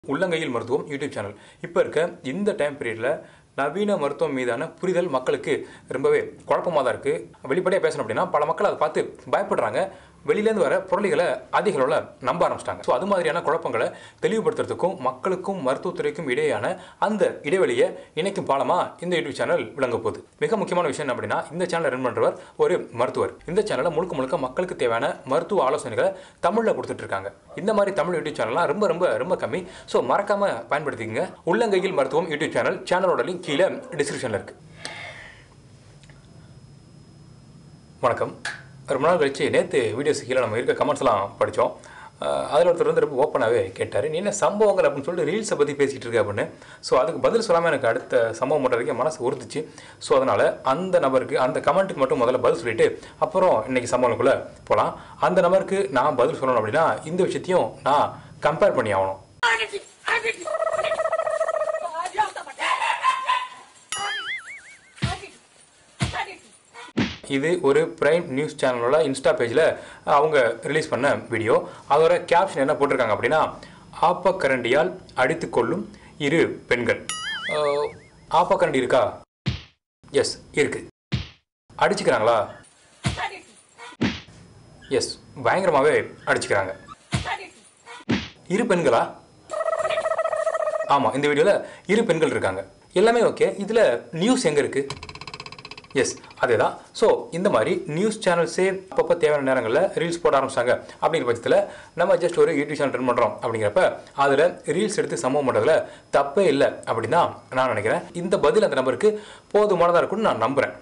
உள்ளங்கையில் மருத்துவம் YouTube channel இப்போ இருக்க இந்த டைம் பீரியடில் நவீன மருத்துவம் மீதான புரிதல் மக்களுக்கு ரொம்பவே குழப்பமாக தான் இருக்குது வெளிப்படையாக பேசணும் அப்படின்னா பல மக்கள் அதை பார்த்து பயப்படுறாங்க வெளியிலேருந்து வர பொருளிகளை அதிக அளவில் நம்ப ஆரம்பிச்சிட்டாங்க ஸோ அது மாதிரியான குழப்பங்களை தெளிவுபடுத்துறதுக்கும் மக்களுக்கும் மருத்துவத்துறைக்கும் இடையேயான அந்த இடைவெளியை இணைக்கும் பாலமாக இந்த யூடியூப் சேனல் விளங்க போகுது மிக முக்கியமான விஷயம் என்ன அப்படின்னா இந்த சேனலை ரன் பண்ணுறவர் ஒரு மருத்துவர் இந்த சேனலை முழுக்க முழுக்க மக்களுக்கு தேவையான மருத்துவ ஆலோசனைகளை தமிழில் கொடுத்துட்டு இருக்காங்க இந்த மாதிரி தமிழ் யூடியூப் சேனல்லாம் ரொம்ப ரொம்ப ரொம்ப கம்மி ஸோ மறக்காம பயன்படுத்திக்கங்க உள்ளங்கையில் மருத்துவம் யூடியூப் சேனல் சேனலோட லிங்க் கீழே டிஸ்கிரிப்ஷனில் இருக்கு வணக்கம் ரொம்ப நாள் கழிச்சு நேற்று வீடியோஸ் கீழே நம்ம இருக்க கமெண்ட்ஸ் எல்லாம் படித்தோம் அதில் ஒருத்தர் வந்து ரொம்ப ஓப்பனாகவே கேட்டார் நீ என்ன சம்பவங்கள் அப்படின்னு சொல்லிட்டு ரீல்ஸை பற்றி பேசிகிட்டு இருக்க அப்படின்னு ஸோ அதுக்கு பதில் சொல்லாமல் எனக்கு அடுத்த சம்பவம் பண்ணுறதுக்கு மனசு உறுத்துச்சு ஸோ அதனால் அந்த நபருக்கு அந்த கமெண்ட்டுக்கு மட்டும் முதல்ல பதில் சொல்லிட்டு அப்புறம் இன்னைக்கு சம்பவங்களுக்குள்ளே போகலாம் அந்த நபருக்கு நான் பதில் சொல்லணும் அப்படின்னா இந்த விஷயத்தையும் நான் கம்பேர் பண்ணி ஆகணும் இது ஒரு பிரைம் நியூஸ் சேனலோட இன்ஸ்டா பேஜில் அவங்க ரிலீஸ் பண்ண வீடியோ அதோட கேப்ஷன் என்ன போட்டிருக்காங்க அப்படின்னா ஆப்பக்கரண்டியால் அடித்துக் கொள்ளும் இரு பெண்கள் அஹ், ஆப்பக்கரண்டி இருக்கா எஸ் இருக்கு அடிச்சுக்கிறாங்களா எஸ் பயங்கரமாகவே அடிச்சுக்கிறாங்க இரு பெண்களா ஆமாம் இந்த வீடியோவில் இரு பெண்கள் இருக்காங்க எல்லாமே ஓகே இதில் நியூஸ் எங்கே இருக்குது எஸ் அதே தான் ஸோ இந்த மாதிரி நியூஸ் சேனல்ஸே அப்பப்போ தேவையான நேரங்களில் ரீல்ஸ் போட ஆரம்பிச்சாங்க அப்படிங்கிற பட்சத்தில் நம்ம ஜஸ்ட் ஒரு யூடியூப் சேனல் ரன் பண்ணுறோம் அப்படிங்கிறப்ப அதில் ரீல்ஸ் எடுத்து சம்பவம் பண்ணுறதுல தப்பே இல்லை அப்படின்னு தான் நான் நினைக்கிறேன் இந்த பதில் அந்த நம்பருக்கு போதுமானதாக இருக்கும்னு நான் நம்புகிறேன்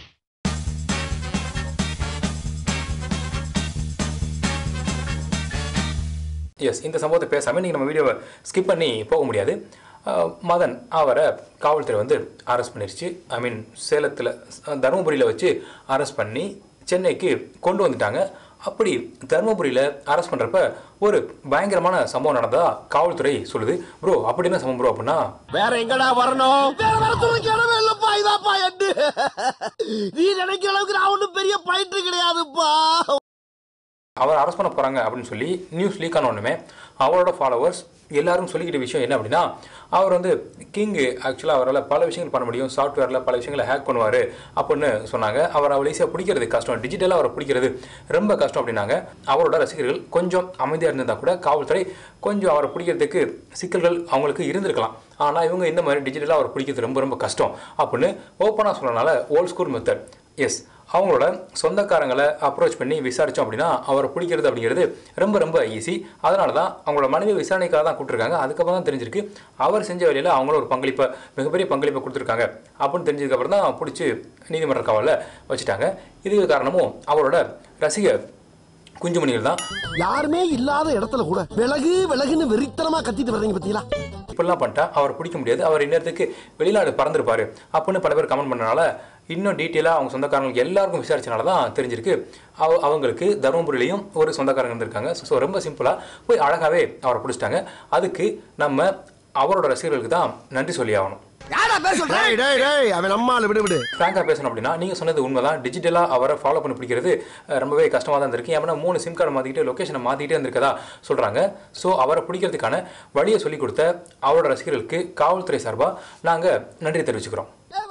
எஸ் இந்த சம்பவத்தை பேசாமல் நீங்கள் நம்ம வீடியோவை ஸ்கிப் பண்ணி போக முடியாது அஹ், மதன் அவரை காவல்துறை வந்து அரெஸ்ட் பண்ணிருச்சு ஐ மீன் சேலத்தில் தருமபுரியில் வச்சு அரெஸ்ட் பண்ணி சென்னைக்கு கொண்டு வந்துட்டாங்க அப்படி தருமபுரியில் அரெஸ்ட் பண்ணுறப்ப ஒரு பயங்கரமான சம்பவம் நடந்ததா காவல்துறை சொல்லுது ப்ரோ அப்படி என்ன சம்பவம் ப்ரோ அப்படின்னா வேற எங்கடா வரணும் வேற வர சொல்ல இடமே இல்லப்பா இதாப்பா எட்டு நீ நினைக்கிற அளவுக்கு நான் ஒண்ணும் பெரிய பயிற்று கிடையாதுப்பா அவர் அரெஸ்ட் பண்ண போகிறாங்க அப்படின்னு சொல்லி நியூஸ் லீக் ஆன உடனே அவரோட ஃபாலோவர்ஸ் எல்லாரும் சொல்லிக்கிட்ட விஷயம் என்ன அப்படின்னா அவர் வந்து கிங்கு ஆக்சுவலாக அவரால் பல விஷயங்கள் பண்ண முடியும் சாஃப்ட்வேரில் பல விஷயங்களை ஹேக் பண்ணுவார் அப்படின்னு சொன்னாங்க அவர் அவள் ஈஸியாக பிடிக்கிறது கஷ்டம் டிஜிட்டலாக அவரை பிடிக்கிறது ரொம்ப கஷ்டம் அப்படின்னாங்க அவரோட ரசிகர்கள் கொஞ்சம் அமைதியாக இருந்திருந்தா கூட காவல்துறை கொஞ்சம் அவரை பிடிக்கிறதுக்கு சிக்கல்கள் அவங்களுக்கு இருந்திருக்கலாம் ஆனால் இவங்க இந்த மாதிரி டிஜிட்டலாக அவரை பிடிக்கிறது ரொம்ப ரொம்ப கஷ்டம் அப்படின்னு ஓப்பனாக சொன்னனால ஓல்ட் ஸ்கூல் மெத்தட் எஸ் அவங்களோட சொந்தக்காரங்களை அப்ரோச் பண்ணி விசாரித்தோம் அப்படின்னா அவரை பிடிக்கிறது அப்படிங்கிறது ரொம்ப ரொம்ப ஈஸி அதனால தான் அவங்களோட மனைவி விசாரணைக்காக தான் கூப்பிட்டுருக்காங்க அதுக்கப்புறம் தான் தெரிஞ்சிருக்கு அவர் செஞ்ச வேலையில் அவங்களும் ஒரு பங்களிப்பை மிகப்பெரிய பங்களிப்பை கொடுத்துருக்காங்க அப்படின்னு தெரிஞ்சதுக்கப்புறம் தான் பிடிச்சி நீதிமன்ற காவலில் வச்சுட்டாங்க இதுக்கு காரணமும் அவரோட ரசிகர் குஞ்சுமணிகள் தான் யாருமே இல்லாத இடத்துல கூட விலகு விலகுன்னு வெறித்தனமா கத்திட்டு வர்றீங்க பத்தீங்களா இப்படிலாம் பண்ணிட்டா அவர் பிடிக்க முடியாது அவர் இன்னத்துக்கு வெளிநாடு பறந்துருப்பாரு அப்படின்னு பல பேர் கமெண்ட் பண்ணனால இன்னும் டீட்டெயிலாக அவங்க சொந்தக்காரங்களுக்கு எல்லாருக்கும் விசாரிச்சனால தான் தெரிஞ்சிருக்கு அவ அவங்களுக்கு தருமபுரியிலையும் ஒரு சொந்தக்காரங்க இருந்திருக்காங்க ஸோ ரொம்ப சிம்பிளாக போய் அழகாகவே அவரை பிடிச்சிட்டாங்க அதுக்கு நம்ம அவரோட ரசிகர்களுக்கு தான் நன்றி சொல்லி ஆகணும் யாரா பேச டேய் டேய் டேய் அவன் நம்மால விடு விடு ஃப்ராங்காக பேசணும் அப்படின்னா நீங்கள் சொன்னது உண்மைதான் டிஜிட்டலாக அவரை ஃபாலோ பண்ணி பிடிக்கிறது அஹ், ரொம்பவே கஷ்டமாக தான் இருந்திருக்கு ஏன்னா மூணு சிம் கார்டு மாற்றிக்கிட்டு லொக்கேஷனை மாற்றிக்கிட்டே இருந்திருக்கதா சொல்கிறாங்க ஸோ அவரை பிடிக்கிறதுக்கான வழியை சொல்லிக் கொடுத்த அவரோட ரசிகர்களுக்கு காவல்துறை சார்பாக நாங்கள் நன்றி தெரிவிச்சுக்கிறோம்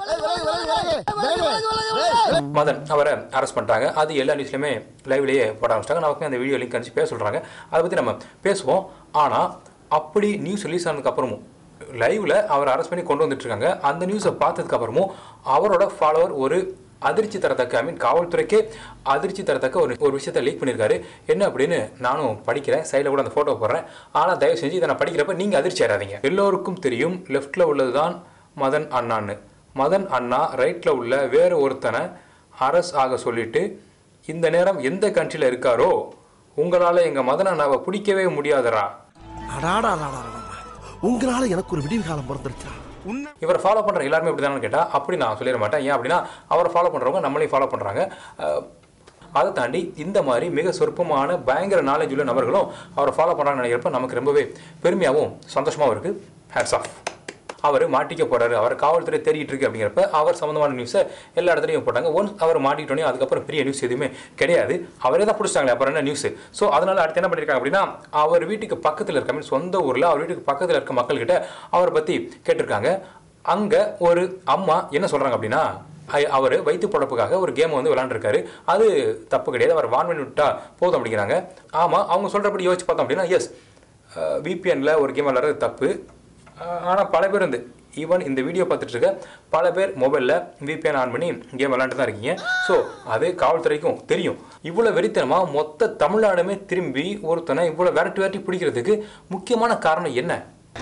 மதன் அவரை அரெஸ்ட் பண்ணிட்டாங்க அது எல்லா நியூஸ்லையுமே லைவ்லேயே போட ஆரம்பிச்சிட்டாங்க நமக்கு அந்த வீடியோ லிங்க் அனுப்பிச்சு பேச சொல்கிறாங்க அதை பற்றி நம்ம பேசுவோம் ஆனால் அப்படி நியூஸ் ரிலீஸ் ஆனதுக்கு அப்புறமும் லைவ்ல அவர் அரெஸ்ட் பண்ணி கொண்டு வந்துட்டு இருக்காங்க அந்த நியூஸை பார்த்ததுக்கு அப்புறமும் அவரோட ஃபாலோவர் ஒரு அதிர்ச்சி தரத்தக்க ஐ மீன் காவல்துறைக்கே அதிர்ச்சி தரத்தக்க ஒரு ஒரு விஷயத்தை லீக் பண்ணியிருக்காரு என்ன அப்படின்னு நானும் படிக்கிறேன் சைடில் கூட அந்த ஃபோட்டோ போடுறேன் ஆனால் தயவு செஞ்சு இதை நான் படிக்கிறப்ப நீங்கள் அதிர்ச்சி ஆறாதீங்க எல்லோருக்கும் தெரியும் லெஃப்டில் உள்ளது தான் மதன் அண்ணான்னு மதன் அண்ணா ரைட்டில் உள்ள வேற ஒருத்தனை அரஸ் ஆக சொல்லிட்டு இந்த நேரம் எந்த கண்ட்ரியில் இருக்காரோ உங்களால் எங்கள் மதன் அண்ணாவை பிடிக்கவே முடியாதரா அடாடா அடாடா, அடாடா. உங்களால எனக்கு ஒரு விடிவு காலம் பிறந்துருச்சா இவரை ஃபாலோ பண்ணுற எல்லாருமே இப்படி தானே கேட்டால் அப்படி நான் சொல்லிட மாட்டேன் ஏன் அப்படின்னா அவரை ஃபாலோ பண்ணுறவங்க நம்மளையும் ஃபாலோ பண்ணுறாங்க அதை தாண்டி இந்த மாதிரி மிக சொற்பமான பயங்கர நாலேஜ் உள்ள நபர்களும் அவரை ஃபாலோ பண்ணுறாங்கன்னு நினைக்கிறப்ப நமக்கு ரொம்பவே பெருமையாகவும் சந்தோஷமாகவும் இருக்குது ஹேட்ஸ் ஆஃப் அவர் மாட்டிக்க போறாரு அவர் காவல்துறை தேடிட்டு இருக்கு அப்படிங்கிறப்ப அவர் சம்மந்தமான நியூஸை எல்லா இடத்துலையும் போட்டாங்க ஒன்ஸ் அவர் மாட்டிக்கிட்டோன்னே அதுக்கப்புறம் பெரிய நியூஸ் எதுவுமே கிடையாது அவரே தான் பிடிச்சிட்டாங்களே அப்புறம் என்ன நியூஸ் ஸோ அதனால அடுத்து என்ன பண்ணியிருக்காங்க அப்படின்னா அவர் வீட்டுக்கு பக்கத்தில் இருக்க மீன் சொந்த ஊரில் அவர் வீட்டுக்கு பக்கத்தில் இருக்க மக்கள்கிட்ட அவரை பற்றி கேட்டிருக்காங்க அங்கே ஒரு அம்மா என்ன சொல்கிறாங்க அப்படின்னா அவர் வயிற்று பொழப்புக்காக ஒரு கேமை வந்து விளாண்டுருக்காரு அது தப்பு கிடையாது அவர் வான் பண்ணி விட்டா போதும் அப்படிங்கிறாங்க ஆமாம் அவங்க சொல்கிறபடி யோசிச்சு பார்த்தோம் அப்படின்னா எஸ் விபிஎனில் ஒரு கேம் விளாட்றது தப்பு ஆனால் பல பேர் வந்து ஈவன் இந்த வீடியோ பார்த்துட்டு இருக்க பல பேர் மொபைலில் விபிஎன் ஆன் பண்ணி கேம் விளாண்டு தான் இருக்கீங்க ஸோ அது காவல்துறைக்கும் தெரியும் இவ்வளோ வெறித்தனமாக மொத்த தமிழ்நாடுமே திரும்பி ஒருத்தனை இவ்வளோ விரட்டி விரட்டி பிடிக்கிறதுக்கு முக்கியமான காரணம் என்ன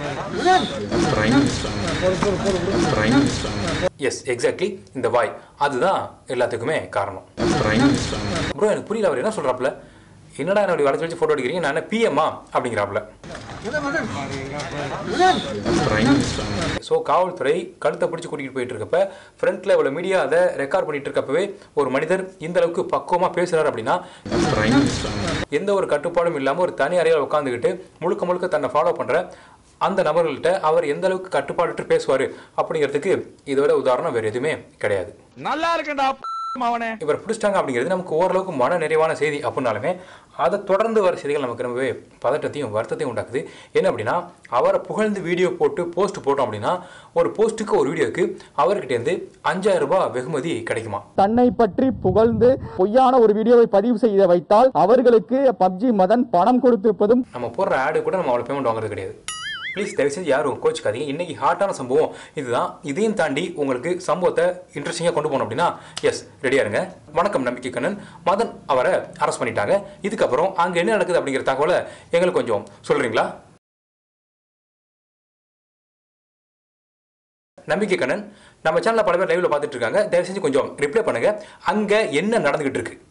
எஸ் எக்ஸாக்ட்லி இந்த வாய் அதுதான் எல்லாத்துக்குமே காரணம் ப்ரோ எனக்கு புரியல அவர் என்ன சொல்றாப்ல என்னடா என்னுடைய வளர்ச்சி வச்சு ஃபோட்டோ எடுக்கிறீங்க நான் என்ன பிஎம்மா அப்படிங்கிறாப்ல ஸோ காவல்துறை கழுத்தை பிடிச்சி கூட்டிகிட்டு போயிட்டு இருக்கப்ப ஃப்ரண்ட்ல இவ்வளோ மீடியா அதை ரெக்கார்ட் பண்ணிட்டு இருக்கப்பவே ஒரு மனிதர் இந்த அளவுக்கு பக்குவமாக பேசுறாரு அப்படின்னா எந்த ஒரு கட்டுப்பாடும் இல்லாமல் ஒரு தனி அறையில் உட்காந்துக்கிட்டு முழுக்க முழுக்க தன்னை ஃபாலோ பண்ணுற அந்த நபர்கள்ட்ட அவர் எந்த அளவுக்கு கட்டுப்பாட்டு பேசுவார் அப்படிங்கிறதுக்கு இதோட உதாரணம் வேறு எதுவுமே கிடையாது நல்லா இருக்கேன்டா அவனே இவர் பிடிச்சிட்டாங்க அப்படிங்கிறது நமக்கு ஓரளவுக்கு மன நிறைவான செய்தி அப்படின்னாலுமே அதை தொடர்ந்து வர செய்திகள் நமக்கு ரொம்பவே பதட்டத்தையும் வருத்தத்தையும் உண்டாக்குது என்ன அப்படின்னா அவரை புகழ்ந்து வீடியோ போட்டு போஸ்ட் போட்டோம் அப்படின்னா ஒரு போஸ்ட்டுக்கு ஒரு வீடியோக்கு அவர்கிட்டேருந்து அஞ்சாயிரம் ரூபாய் வெகுமதி கிடைக்குமா தன்னை பற்றி புகழ்ந்து பொய்யான ஒரு வீடியோவை பதிவு செய்து வைத்தால் அவர்களுக்கு பப்ஜி மதன் பணம் கொடுத்திருப்பதும் நம்ம போடுற ஆடு கூட நம்ம அவ்வளோ பேமெண்ட் வாங்குறது கிடையாது ப்ளீஸ் தயவு செஞ்சு யாரும் கோச்சிக்காதீங்க இன்னைக்கு ஹாட்டான சம்பவம் இதுதான் இதையும் தாண்டி உங்களுக்கு சம்பவத்தை இன்ட்ரெஸ்டிங்காக கொண்டு போகணும் அப்படின்னா எஸ் ரெடியா இருங்க வணக்கம் நம்பிக்கை கண்ணன் மதன் அவரை அரெஸ்ட் பண்ணிட்டாங்க இதுக்கப்புறம் அங்கே என்ன நடக்குது அப்படிங்கிற தகவலை எங்களுக்கு கொஞ்சம் சொல்றீங்களா நம்பிக்கை கண்ணன் நம்ம சேனலில் பல பேர் லைவ்ல பார்த்துட்டு இருக்காங்க தயவு செஞ்சு கொஞ்சம் ரிப்ளை பண்ணுங்க அங்கே என்ன நடந்துகிட்டு இருக்கு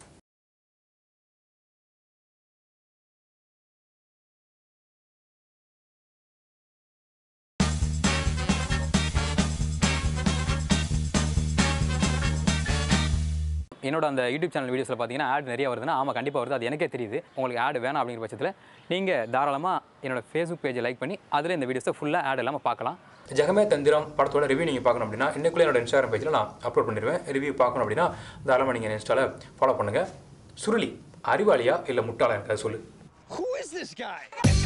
என்னோட அந்த யூடியூப் சேனல் வீடியோஸில் பார்த்தீங்கன்னா ஆட் நிறைய வருதுன்னா ஆமாம் கண்டிப்பாக வருது அது எனக்கே தெரியுது உங்களுக்கு ஆட் வேணாம் அப்படிங்கிற பட்சத்தில் நீங்கள் தாராளமாக என்னோட ஃபேஸ்புக் பேஜை லைக் பண்ணி அதில் இந்த வீடியோஸை ஃபுல்லாக ஆட் இல்லாமல் பார்க்கலாம் ஜெகமே தந்திரம் படத்தோட ரிவ்யூ நீங்கள் பார்க்கணும் அப்படின்னா இன்னைக்குள்ளே என்னோட இன்ஸ்டாகிராம் பேஜில் நான் அப்லோட் பண்ணிடுவேன் ரிவ்யூ பார்க்கணும் அப்படின்னா தாராளமாக நீங்கள் இன்ஸ்டாவில் ஃபாலோ பண்ணுங்கள் சுருளி அறிவாளியா இல்லை முட்டாளா இருக்காது சொல்லு Who is this guy?